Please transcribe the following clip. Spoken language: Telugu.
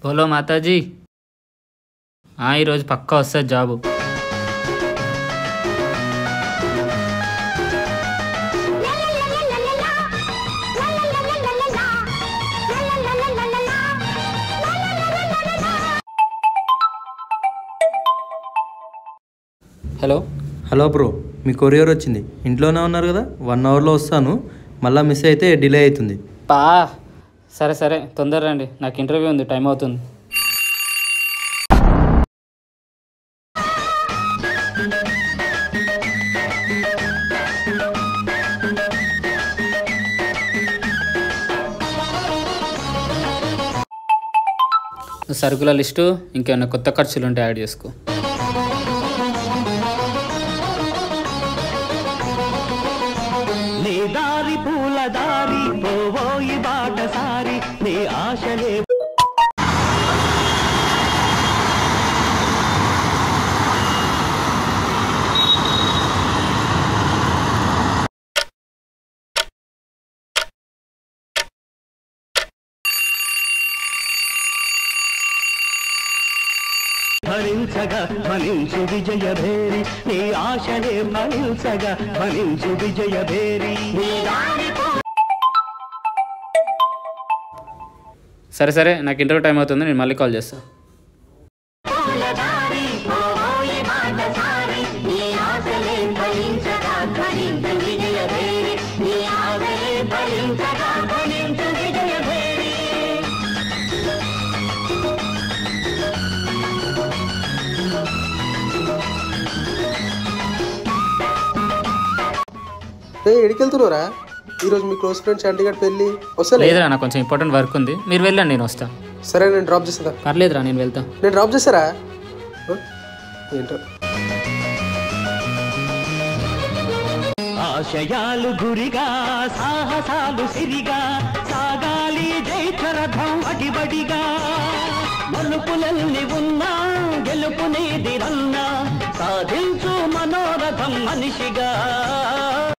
బోలో మాతాజీ ఆ, ఈరోజు పక్కా వస్తుంది జాబు హలో హలో బ్రో మీ కొరియర్ వచ్చింది ఇంట్లోనే ఉన్నారు కదా వన్ అవర్లో వస్తాను మళ్ళీ మిస్ అయితే డిలే అవుతుంది పా సరే సరే తొందర రండి నాకు ఇంటర్వ్యూ ఉంది టైం అవుతుంది సరుకుల లిస్టు ఇంకేమైనా కొత్త ఖర్చులు ఉంటే యాడ్ చేసుకో నీ దారి పూల దారి పోవోయి బాటసారి నీ ఆశలే భరించగా ఫలించు విజయ భేరి నీ ఆశలే ఫలించగా ఫలించు విజయ భేరి నీ దారి సరే సరే నాకు ఇంటర్వ్యూ టైం అవుతుంది నేను మళ్ళీ కాల్ చేస్తాను రే ఎడికెళ్తున్నారా ఈరోజు మీ క్లోజ్ ఫ్రెండ్ చండీగఢ్ పెళ్ళి వస్తలే లేదురా నాకు కొంచెం ఇంపార్టెంట్ వర్క్ ఉంది మీరు వెళ్ళండి నేను వస్తా సరే నేను డ్రాప్ చేస్తా పర్లేదురా నేను వెళ్తా నేను డ్రాప్ చేస్తారా హ? ఏంటో ఆశయాలు గురిగా సాహసాలు సిరిగా సాగాలి జైత్రరథం అడిబడిగా మలుపులల్ని ఉన్నా గెలుపునేదిరన్నా సాధించు మనోరథం మనిషిగా